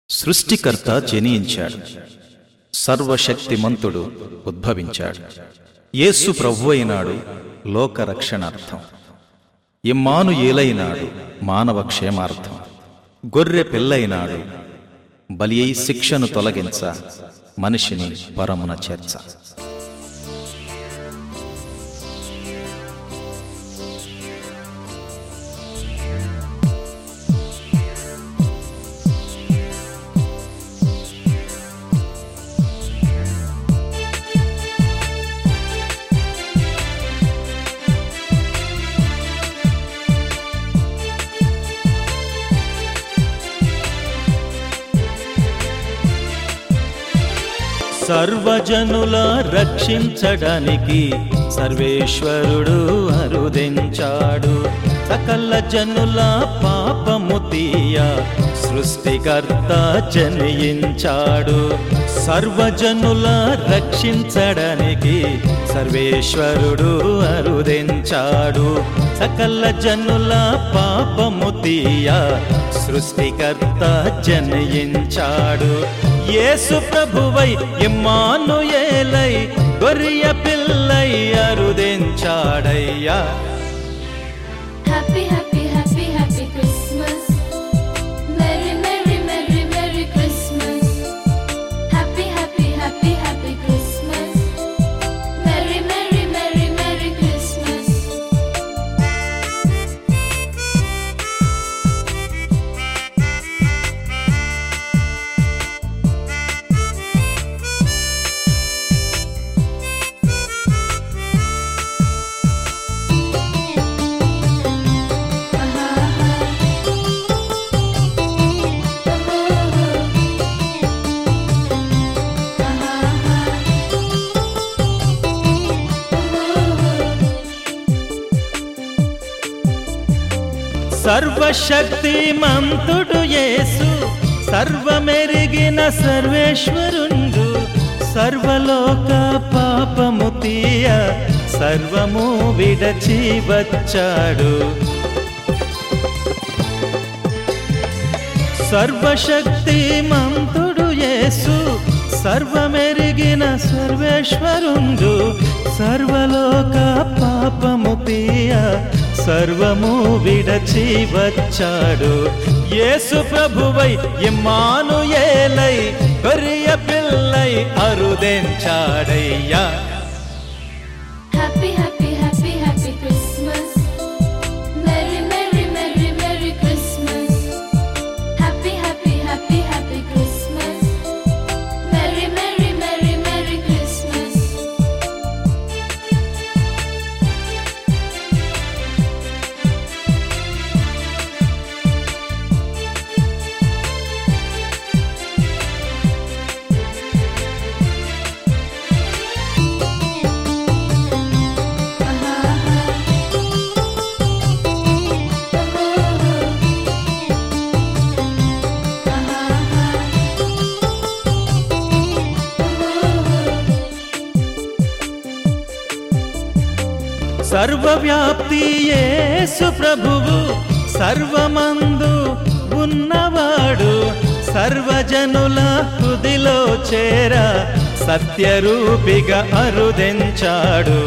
సృష్టికర్త జనించాడు సర్వశక్తిమంతుడు ఉద్భవించాడు యేసు ప్రభు అయినాడు లోక రక్షణార్థం ఇమ్మాను ఏలైనాడు మానవ క్షేమార్థం గొర్రె పిల్లైనాడు బలి అయి శిక్షను తొలగించ మనిషిని పరమున చేర్చ సర్వజనుల రక్షించడానికి సర్వేశ్వరుడు అరుదించాడు సకల జనుల పాపము తీయ సృష్టికర్త జనించాడు సర్వజనుల రక్షించడానికి సర్వేశ్వరుడు అరుదించాడు సకల జనుల పాపము తీయ సృష్టికర్త జనయించాడు యేసు ప్రభువై ఇమ్మానుయేలై గొర్రె Pillai అరుదించాడయ్యా Happy, happy, happy, happy Christmas. Merry, merry, merry, merry Christmas. Happy, happy, happy, happy Christmas. Merry, merry, merry, merry Christmas. సర్వశక్తిమంతుడు యేసు సర్వమెరిగిన సర్వేశ్వరుండు సర్వలోక పాపము తీయ సర్వము విడచి వచ్చాడు సర్వశక్తిమంతుడు యేసు సర్వమెరిగిన సర్వేశ్వరుండు సర్వలోక పాపము తీయ సర్వము విడచి వచ్చాడు యేసు ప్రభువై ఇమ్మాను ఏలై గొర్రె Pillai అరుదెంచాడయ్యా Happy, happy, happy, happy Christmas. Merry, merry, merry, merry Christmas. Happy, happy, happy, happy Christmas. Merry, merry, merry, merry Christmas. సర్వవ్యాప్తి యేసు ప్రభువు సర్వమందు ఉన్నవాడు సర్వజనుల హృదిలో చేర సత్యరూపిగా అరుదెంచాడు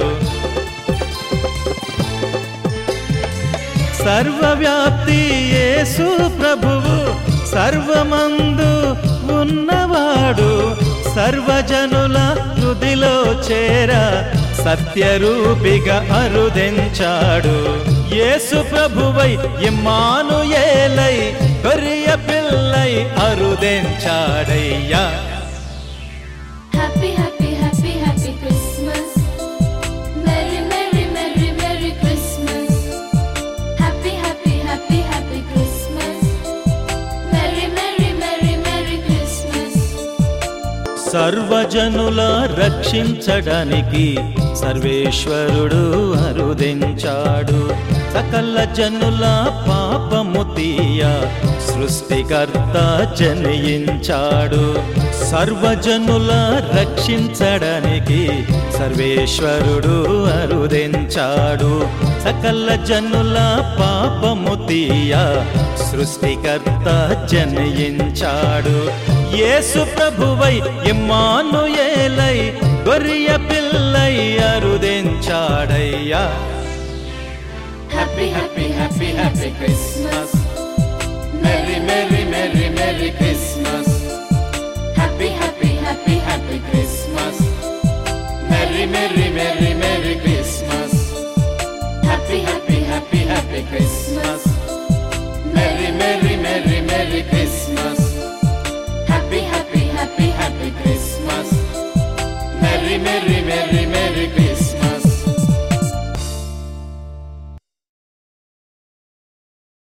సర్వవ్యాప్తి యేసు ప్రభువు సర్వమందు ఉన్నవాడు సర్వజనుల హృదిలో చేర సత్యరూపిగా అరుదెంచాడు యేసు ప్రభువై ఇమ్మాను ఏలై గొర్రె Pillai అరుదెంచాడయ్యా Happy, happy, happy, happy Christmas. Merry, merry, merry, merry Christmas. Happy, happy, happy, happy Christmas. Merry, merry, merry, merry Christmas. సర్వజనుల రక్షించడానికి సర్వేశ్వరుడు అరుదించాడు సకల జనుల పాపము తీయ సృష్టికర్త జనయించాడు సర్వజనుల రక్షించడానికి సర్వేశ్వరుడు అరుదించాడు సకల జనుల పాపము తీయ సృష్టికర్త జనయించాడు యేసు ప్రభువై ఇమ్మానుయేలై గొర్రె Pillai అరుదించాడయ్యా Happy, happy, happy, happy Christmas. Merry, merry, merry, merry Christmas. Happy, happy, happy, happy Christmas. Merry, merry, merry, merry Christmas. Happy, happy, happy, happy Christmas. Merry, merry, merry, merry Christmas. Happy, happy, happy, happy Christmas. Merry, merry, merry,